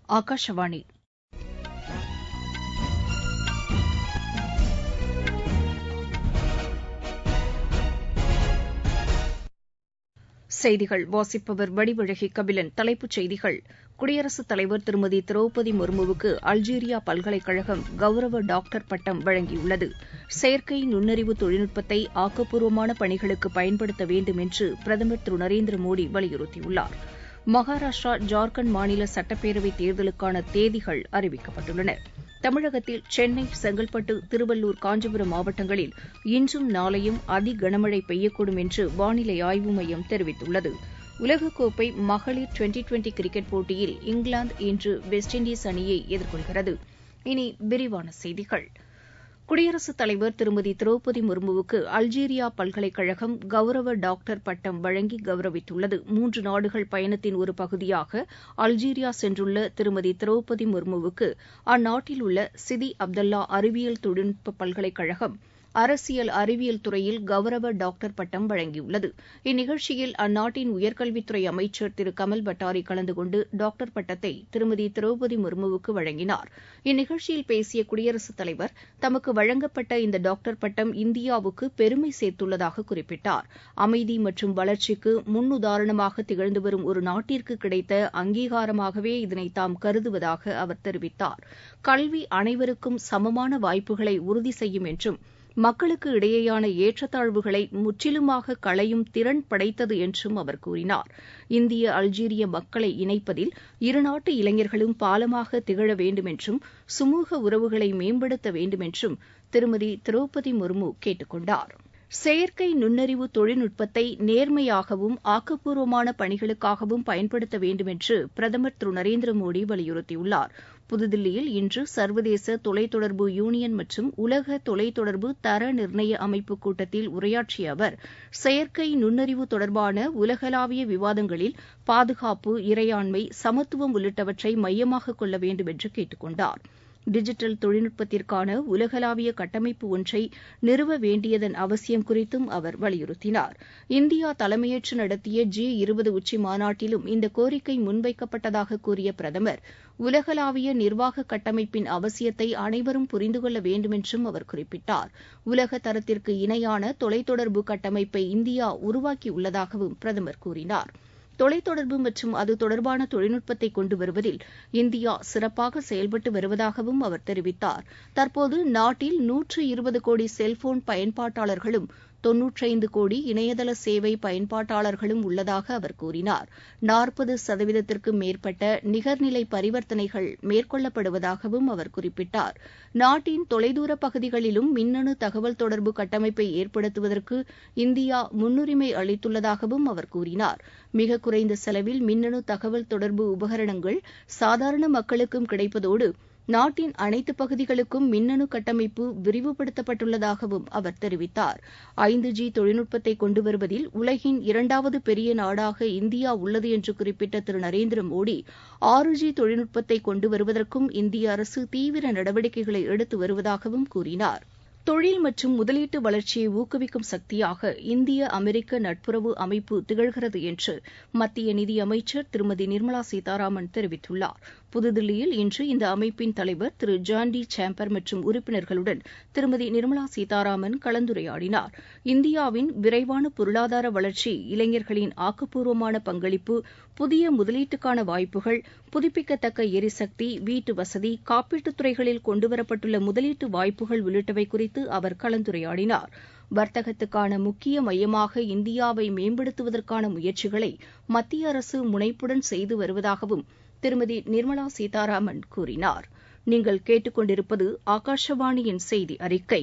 ஆகாஷவாணி செய்திகள் வாசிப்பவர் வடிவழகி கபிலன் தலைப்புச் செய்திகள் குடியரசுத் தலைவர் திருமதி திரௌபதி முர்முவுக்கு அல்ஜீரியா பல்கலைக்கழகம் கௌரவ டாக்டர் பட்டம் வழங்கியுள்ளது செயற்கை நுண்ணறிவு தொழில்நுட்பத்தை ஆக்கப்பூர்வமான பணிகளுக்கு பயன்படுத்த வேண்டும் என்று பிரதமர் திரு நரேந்திர மோடி வலியுறுத்தியுள்ளார் மகாராஷ்டிரா ஜார்க்கண்ட் மாநில சட்டப்பேரவைத் தேர்தலுக்கான தேதிகள் அறிவிக்கப்பட்டுள்ளன தமிழகத்தில் சென்னை செங்கல்பட்டு திருவள்ளூர் காஞ்சிபுரம் மாவட்டங்களில் இன்றும் நாளையும் அதி கனமழை பெய்யக்கூடும் என்று வானிலை ஆய்வு மையம் தெரிவித்துள்ளது உலகக்கோப்பை மகளிர் டுவெண்டி டுவெண்டி கிரிக்கெட் போட்டியில் இங்கிலாந்து இன்று வெஸ்ட் இண்டீஸ் அணியை எதிர்கொள்கிறது இனி விரிவான செய்திகள் குடியரசுத் தலைவர் திருமதி திரௌபதி முர்முவுக்கு அல்ஜீரியா பல்கலைக்கழகம் கௌரவ டாக்டர் பட்டம் வழங்கி கௌரவித்துள்ளது மூன்று நாடுகள் பயணத்தின் ஒரு பகுதியாக அல்ஜீரியா சென்றுள்ள திருமதி திரௌபதி முர்முவுக்கு அந்நாட்டில் உள்ள சிதி அப்தல்லா அறிவியல் தொழில்நுட்ப பல்கலைக்கழகம் அரசியல் அறிவியல் துறையில் கௌரவ டாக்டர் பட்டம் வழங்கியுள்ளது இந்நிகழ்ச்சியில் அந்நாட்டின் உயர்கல்வித்துறை அமைச்சர் திரு கமல் பட்டாரி கலந்து கொண்டு டாக்டர் பட்டத்தை திருமதி திரௌபதி முர்முவுக்கு வழங்கினார் இந்நிகழ்ச்சியில் பேசிய குடியரசுத் தலைவர் தமக்கு வழங்கப்பட்ட இந்த டாக்டர் பட்டம் இந்தியாவுக்கு பெருமை சேர்த்துள்ளதாக குறிப்பிட்டார் அமைதி மற்றும் வளர்ச்சிக்கு முன்னுதாரணமாக திகழ்ந்து வரும் ஒரு நாட்டிற்கு கிடைத்த அங்கீகாரமாகவே இதனை தாம் கருதுவதாக அவர் தெரிவித்தார் கல்வி அனைவருக்கும் சமமான வாய்ப்புகளை உறுதி செய்யும் என்றும் மக்களுக்கு இடையேயான ஏற்றத்தாழ்வுகளை முற்றிலுமாக களையும் திறன் படைத்தது என்றும் அவர் கூறினார் இந்திய அல்ஜீரிய மக்களை இணைப்பதில் இருநாட்டு இளைஞர்களும் பாலமாக திகழ வேண்டும் என்றும் சுமூக உறவுகளை மேம்படுத்த வேண்டும் என்றும் திருமதி திரௌபதி முர்மு கேட்டுக் கொண்டார் செயற்கை நுண்ணறிவு தொழில்நுட்பத்தை நேர்மையாகவும் ஆக்கப்பூர்வமான பணிகளுக்காகவும் பயன்படுத்த வேண்டும் என்று பிரதமர் திரு நரேந்திர மோடி வலியுறுத்தியுள்ளார் புதுதில்லியில் இன்று சர்வதேச தொலைத்தொடர்பு யூனியன் மற்றும் உலக தொலைத்தொடர்பு தர நிர்ணய அமைப்பு கூட்டத்தில் உரையாற்றிய அவர் செயற்கை நுண்ணறிவு தொடர்பான உலகளாவிய விவாதங்களில் பாதுகாப்பு இறையாண்மை சமத்துவம் உள்ளிட்டவற்றை மையமாக கொள்ள வேண்டும் என்று கேட்டுக் கொண்டார் டிஜிட்டல் தொழில்நுட்பத்திற்கான உலகளாவிய கட்டமைப்பு ஒன்றை நிறுவ வேண்டியதன் அவசியம் குறித்தும் அவர் வலியுறுத்தினார் இந்தியா தலைமையேற்று நடத்திய ஜி இருபது உச்சி மாநாட்டிலும் இந்த கோரிக்கை முன்வைக்கப்பட்டதாக கூறிய பிரதமர் உலகளாவிய நிர்வாக கட்டமைப்பின் அவசியத்தை அனைவரும் புரிந்து கொள்ள வேண்டும் என்றும் அவர் குறிப்பிட்டார் உலக தரத்திற்கு இணையான தொலைத்தொடர்பு கட்டமைப்பை இந்தியா உருவாக்கியுள்ளதாகவும் பிரதமர் கூறினார் தொலைத்தொடர்பு மற்றும் அது தொடர்பான தொழில்நுட்பத்தை கொண்டு வருவதில் இந்தியா சிறப்பாக செயல்பட்டு வருவதாகவும் அவர் தெரிவித்தார் தற்போது நாட்டில் நூற்று இருபது கோடி செல்போன் பயன்பாட்டாளர்களும் தொன்னூற்றைந்து கோடி இணையதள சேவை பயன்பாட்டாளர்களும் உள்ளதாக அவர் கூறினார் நாற்பது சதவீதத்திற்கும் மேற்பட்ட நிகர்நிலை பரிவர்த்தனைகள் மேற்கொள்ளப்படுவதாகவும் அவர் குறிப்பிட்டார் நாட்டின் தொலைதூர பகுதிகளிலும் மின்னணு தகவல் தொடர்பு கட்டமைப்பை ஏற்படுத்துவதற்கு இந்தியா முன்னுரிமை அளித்துள்ளதாகவும் அவர் கூறினார் மிக குறைந்த செலவில் மின்னணு தகவல் தொடர்பு உபகரணங்கள் சாதாரண மக்களுக்கும் கிடைப்பதோடு நாட்டின் அனைத்து பகுதிகளுக்கும் மின்னணு கட்டமைப்பு விரிவுபடுத்தப்பட்டுள்ளதாகவும் அவர் தெரிவித்தார் ஐந்து ஜி தொழில்நுட்பத்தை கொண்டு வருவதில் உலகின் இரண்டாவது பெரிய நாடாக இந்தியா உள்ளது என்று குறிப்பிட்ட திரு நரேந்திர மோடி ஆறு ஜி தொழில்நுட்பத்தை கொண்டு வருவதற்கும் இந்திய அரசு தீவிர நடவடிக்கைகளை எடுத்து வருவதாகவும் கூறினார் தொழில் மற்றும் முதலீட்டு வளர்ச்சியை ஊக்குவிக்கும் சக்தியாக இந்திய அமெரிக்க நட்புறவு அமைப்பு திகழ்கிறது என்று மத்திய நிதியமைச்சர் திருமதி நிர்மலா சீதாராமன் தெரிவித்துள்ளார் புதுதில்லியில் இன்று இந்த அமைப்பின் தலைவர் திரு ஜான் டி சேம்பர் மற்றும் உறுப்பினர்களுடன் திருமதி நிர்மலா சீதாராமன் கலந்துரையாடினார் இந்தியாவின் விரைவான பொருளாதார வளர்ச்சி இளைஞர்களின் ஆக்கப்பூர்வமான பங்களிப்பு புதிய முதலீட்டுக்கான வாய்ப்புகள் புதுப்பிக்கத்தக்க எரிசக்தி வீட்டு வசதி காப்பீட்டுத் துறைகளில் கொண்டுவரப்பட்டுள்ள முதலீட்டு வாய்ப்புகள் உள்ளிட்டவை குறித்து அவர் கலந்துரையாடினார் வர்த்தகத்துக்கான முக்கிய மையமாக இந்தியாவை மேம்படுத்துவதற்கான முயற்சிகளை மத்திய அரசு முனைப்புடன் செய்து வருவதாகவும் திருமதி நிர்மலா சீதாராமன் கூறினார் நீங்கள் கேட்டுக்கொண்டிருப்பது ஆகாஷவாணியின் செய்தி அறிக்கை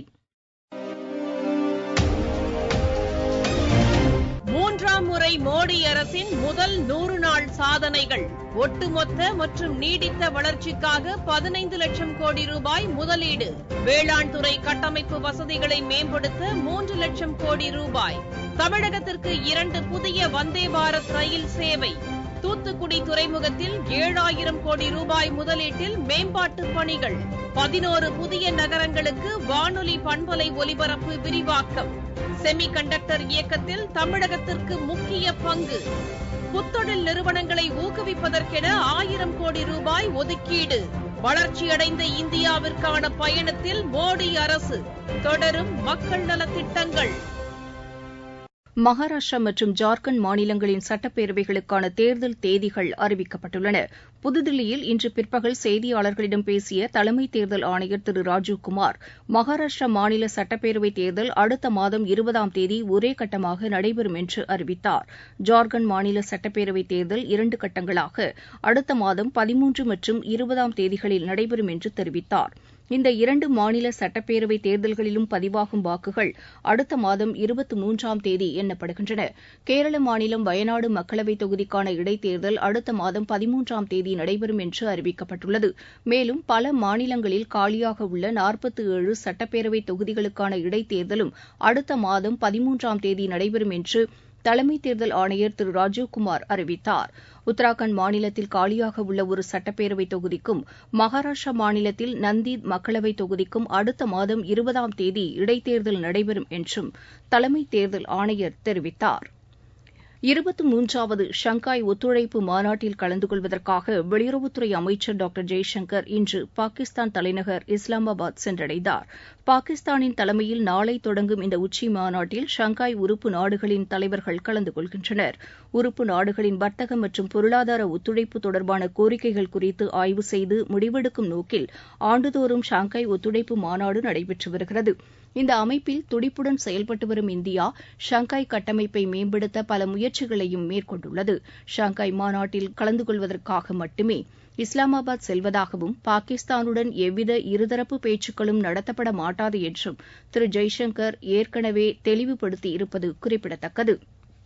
மூன்றாம் முறை மோடி அரசின் முதல் நூறு நாள் சாதனைகள் ஒட்டுமொத்த மற்றும் நீடித்த வளர்ச்சிக்காக பதினைந்து லட்சம் கோடி ரூபாய் முதலீடு வேளாண் துறை கட்டமைப்பு வசதிகளை மேம்படுத்த மூன்று லட்சம் கோடி ரூபாய் தமிழகத்திற்கு இரண்டு புதிய வந்தே பாரத் ரயில் சேவை தூத்துக்குடி துறைமுகத்தில் ஏழாயிரம் கோடி ரூபாய் முதலீட்டில் மேம்பாட்டு பணிகள் பதினோரு புதிய நகரங்களுக்கு வானொலி பண்பலை ஒலிபரப்பு விரிவாக்கம் செமி கண்டக்டர் இயக்கத்தில் தமிழகத்திற்கு முக்கிய பங்கு புத்தொழில் நிறுவனங்களை ஊக்குவிப்பதற்கென ஆயிரம் கோடி ரூபாய் ஒதுக்கீடு வளர்ச்சியடைந்த இந்தியாவிற்கான பயணத்தில் மோடி அரசு தொடரும் மக்கள் நலத்திட்டங்கள் மகாராஷ்டிரா மற்றும் ஜார்க்கண்ட் மாநிலங்களின் சட்டப்பேரவைகளுக்கான தேர்தல் தேதிகள் அறிவிக்கப்பட்டுள்ளன புதுதில்லியில் இன்று பிற்பகல் செய்தியாளர்களிடம் பேசிய தலைமை தேர்தல் ஆணையர் திரு ராஜீவ்குமார் மகாராஷ்டிரா மாநில சட்டப்பேரவைத் தேர்தல் அடுத்த மாதம் இருபதாம் தேதி ஒரே கட்டமாக நடைபெறும் என்று அறிவித்தார் ஜார்க்கண்ட் மாநில சட்டப்பேரவைத் தேர்தல் இரண்டு கட்டங்களாக அடுத்த மாதம் பதிமூன்று மற்றும் இருபதாம் தேதிகளில் நடைபெறும் என்று தெரிவித்தார் இந்த இரண்டு மாநில சட்டப்பேரவை தேர்தல்களிலும் பதிவாகும் வாக்குகள் அடுத்த மாதம் இருபத்தி மூன்றாம் தேதி எண்ணப்படுகின்றன கேரள மாநிலம் வயநாடு மக்களவைத் தொகுதிக்கான இடைத்தேர்தல் அடுத்த மாதம் பதிமூன்றாம் தேதி நடைபெறும் என்று அறிவிக்கப்பட்டுள்ளது மேலும் பல மாநிலங்களில் காலியாக உள்ள நாற்பத்தி ஏழு சட்டப்பேரவை தொகுதிகளுக்கான இடைத்தேர்தலும் அடுத்த மாதம் பதிமூன்றாம் தேதி நடைபெறும் என்று தலைமை தேர்தல் ஆணையர் திரு ராஜீவ்குமார் அறிவித்தார் உத்தராகண்ட் மாநிலத்தில் காலியாக உள்ள ஒரு சட்டப்பேரவை தொகுதிக்கும் மகாராஷ்டிரா மாநிலத்தில் நந்தீத் மக்களவைத் தொகுதிக்கும் அடுத்த மாதம் இருபதாம் தேதி இடைத்தேர்தல் நடைபெறும் என்றும் தலைமை தேர்தல் ஆணையர் தெரிவித்தார் இருபத்தி மூன்றாவது ஷங்காய் ஒத்துழைப்பு மாநாட்டில் கலந்து கொள்வதற்காக வெளியுறவுத்துறை அமைச்சர் டாக்டர் ஜெய்சங்கர் இன்று பாகிஸ்தான் தலைநகர் இஸ்லாமாபாத் சென்றடைந்தார் பாகிஸ்தானின் தலைமையில் நாளை தொடங்கும் இந்த உச்சி மாநாட்டில் ஷங்காய் உறுப்பு நாடுகளின் தலைவர்கள் கலந்து கொள்கின்றனர் உறுப்பு நாடுகளின் வர்த்தக மற்றும் பொருளாதார ஒத்துழைப்பு தொடர்பான கோரிக்கைகள் குறித்து ஆய்வு செய்து முடிவெடுக்கும் நோக்கில் ஆண்டுதோறும் ஷாங்காய் ஒத்துழைப்பு மாநாடு நடைபெற்று வருகிறது இந்த அமைப்பில் துடிப்புடன் செயல்பட்டு வரும் இந்தியா ஷாங்காய் கட்டமைப்பை மேம்படுத்த பல முயற்சிகளையும் மேற்கொண்டுள்ளது ஷாங்காய் மாநாட்டில் கலந்து கொள்வதற்காக மட்டுமே இஸ்லாமாபாத் செல்வதாகவும் பாகிஸ்தானுடன் எவ்வித இருதரப்பு பேச்சுக்களும் நடத்தப்பட மாட்டாது என்றும் திரு ஜெய்சங்கர் ஏற்கனவே தெளிவுபடுத்தி இருப்பது குறிப்பிடத்தக்கது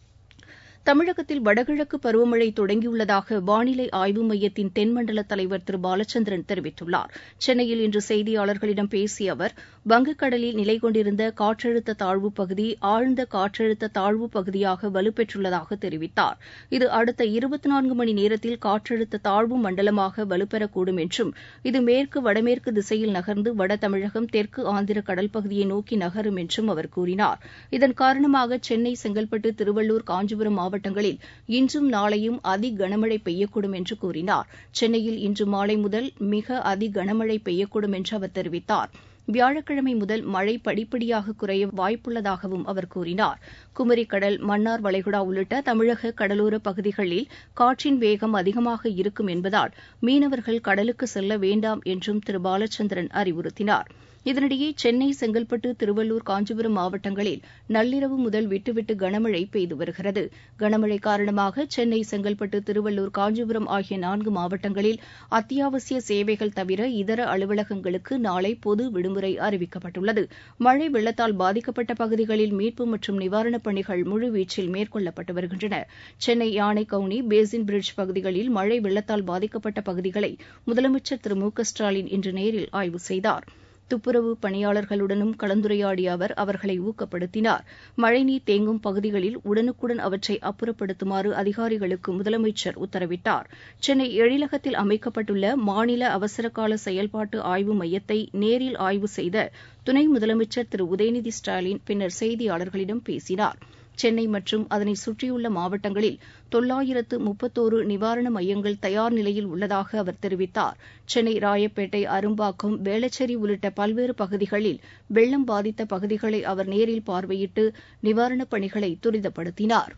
தமிழகத்தில் வடகிழக்கு பருவமழை தொடங்கியுள்ளதாக வானிலை ஆய்வு மையத்தின் தென்மண்டல தலைவர் திரு பாலச்சந்திரன் தெரிவித்துள்ளார் சென்னையில் இன்று செய்தியாளர்களிடம் பேசிய அவர் வங்கக்கடலில் நிலை கொண்டிருந்த காற்றழுத்த தாழ்வுப் பகுதி ஆழ்ந்த காற்றழுத்த தாழ்வுப் பகுதியாக வலுப்பெற்றுள்ளதாக தெரிவித்தார் இது அடுத்த இருபத்தி நான்கு மணி நேரத்தில் காற்றழுத்த தாழ்வு மண்டலமாக வலுப்பெறக்கூடும் என்றும் இது மேற்கு வடமேற்கு திசையில் நகர்ந்து வட தமிழகம் தெற்கு ஆந்திர கடல் பகுதியை நோக்கி நகரும் என்றும் அவர் கூறினார் இதன் காரணமாக சென்னை செங்கல்பட்டு திருவள்ளூர் காஞ்சிபுரம் மாவட்டங்களில் இன்றும் நாளையும் அதி கனமழை பெய்யக்கூடும் என்று கூறினார் சென்னையில் இன்று மாலை முதல் மிக அதி கனமழை பெய்யக்கூடும் என்று அவர் தெரிவித்தார் வியாழக்கிழமை முதல் மழை படிப்படியாக குறைய வாய்ப்புள்ளதாகவும் அவர் கூறினார் குமரிக்கடல் மன்னார் வளைகுடா உள்ளிட்ட தமிழக கடலோர பகுதிகளில் காற்றின் வேகம் அதிகமாக இருக்கும் என்பதால் மீனவர்கள் கடலுக்கு செல்ல வேண்டாம் என்றும் திரு பாலச்சந்திரன் அறிவுறுத்தினார் இதனிடையே சென்னை செங்கல்பட்டு திருவள்ளூர் காஞ்சிபுரம் மாவட்டங்களில் நள்ளிரவு முதல் விட்டுவிட்டு கனமழை பெய்து வருகிறது கனமழை காரணமாக சென்னை செங்கல்பட்டு திருவள்ளூர் காஞ்சிபுரம் ஆகிய நான்கு மாவட்டங்களில் அத்தியாவசிய சேவைகள் தவிர இதர அலுவலகங்களுக்கு நாளை பொது விடுமுறை அறிவிக்கப்பட்டுள்ளது மழை வெள்ளத்தால் பாதிக்கப்பட்ட பகுதிகளில் மீட்பு மற்றும் நிவாரணப் பணிகள் முழுவீச்சில் மேற்கொள்ளப்பட்டு வருகின்றன சென்னை யானைக்கவுனி பேசின் பிரிட்ஜ் பகுதிகளில் மழை வெள்ளத்தால் பாதிக்கப்பட்ட பகுதிகளை முதலமைச்சர் திரு மு க ஸ்டாலின் இன்று நேரில் ஆய்வு செய்தார் துப்புரவு பணியாளர்களுடனும் கலந்துரையாடிய அவர் அவர்களை ஊக்கப்படுத்தினார் மழைநீர் தேங்கும் பகுதிகளில் உடனுக்குடன் அவற்றை அப்புறப்படுத்துமாறு அதிகாரிகளுக்கு முதலமைச்சர் உத்தரவிட்டார் சென்னை எழிலகத்தில் அமைக்கப்பட்டுள்ள மாநில அவசரகால செயல்பாட்டு ஆய்வு மையத்தை நேரில் ஆய்வு செய்த துணை முதலமைச்சர் திரு உதயநிதி ஸ்டாலின் பின்னர் செய்தியாளர்களிடம் பேசினார் சென்னை மற்றும் அதனை சுற்றியுள்ள மாவட்டங்களில் தொள்ளாயிரத்து முப்பத்தோரு நிவாரண மையங்கள் தயார் நிலையில் உள்ளதாக அவர் தெரிவித்தார் சென்னை ராயப்பேட்டை அரும்பாக்கம் வேளச்சேரி உள்ளிட்ட பல்வேறு பகுதிகளில் வெள்ளம் பாதித்த பகுதிகளை அவர் நேரில் பார்வையிட்டு நிவாரணப் பணிகளை துரிதப்படுத்தினார்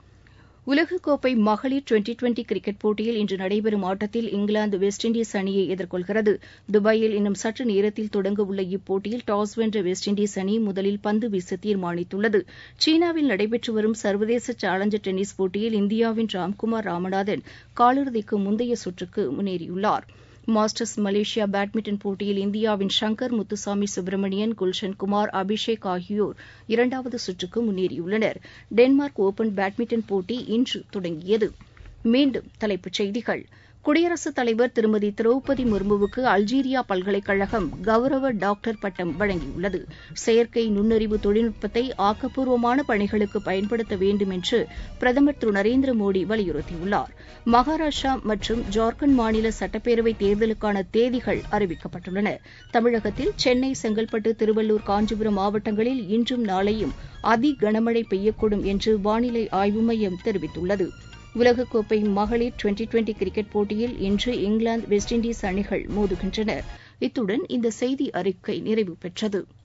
உலகக்கோப்பை மகளிர் டுவெண்டி டுவெண்டி கிரிக்கெட் போட்டியில் இன்று நடைபெறும் ஆட்டத்தில் இங்கிலாந்து வெஸ்ட் இண்டீஸ் அணியை எதிர்கொள்கிறது துபாயில் இன்னும் சற்று நேரத்தில் தொடங்கவுள்ள இப்போட்டியில் டாஸ் வென்ற வெஸ்ட் இண்டீஸ் அணி முதலில் பந்து வீச தீர்மானித்துள்ளது சீனாவில் நடைபெற்று வரும் சர்வதேச சேலஞ்சர் டென்னிஸ் போட்டியில் இந்தியாவின் ராம்குமார் ராமநாதன் காலிறுதிக்கு முந்தைய சுற்றுக்கு முன்னேறியுள்ளார் மாஸ்டர்ஸ் மலேசியா பேட்மிண்டன் போட்டியில் இந்தியாவின் ஷங்கர் முத்துசாமி சுப்பிரமணியன் குல்ஷன் குமார் அபிஷேக் ஆகியோர் இரண்டாவது சுற்றுக்கு முன்னேறியுள்ளனர் டென்மார்க் ஒபன் பேட்மிண்டன் போட்டி இன்று தொடங்கியது மீண்டும் தலைப்புச் செய்திகள் குடியரசுத் தலைவர் திருமதி திரௌபதி முர்முவுக்கு அல்ஜீரியா பல்கலைக்கழகம் கௌரவ டாக்டர் பட்டம் வழங்கியுள்ளது செயற்கை நுண்ணறிவு தொழில்நுட்பத்தை ஆக்கப்பூர்வமான பணிகளுக்கு பயன்படுத்த வேண்டும் என்று பிரதமர் திரு நரேந்திர மோடி வலியுறுத்தியுள்ளார் மகாராஷ்டிரா மற்றும் ஜார்க்கண்ட் மாநில சட்டப்பேரவை தேர்தலுக்கான தேதிகள் அறிவிக்கப்பட்டுள்ளன தமிழகத்தில் சென்னை செங்கல்பட்டு திருவள்ளூர் காஞ்சிபுரம் மாவட்டங்களில் இன்றும் நாளையும் அதி கனமழை பெய்யக்கூடும் என்று வானிலை ஆய்வு மையம் தெரிவித்துள்ளது உலகக்கோப்பை மகளிர் டுவெண்டி டுவெண்டி கிரிக்கெட் போட்டியில் இன்று இங்கிலாந்து வெஸ்ட் இண்டீஸ் அணிகள் மோதுகின்றன இத்துடன் இந்த செய்தி அறிக்கை நிறைவு பெற்றது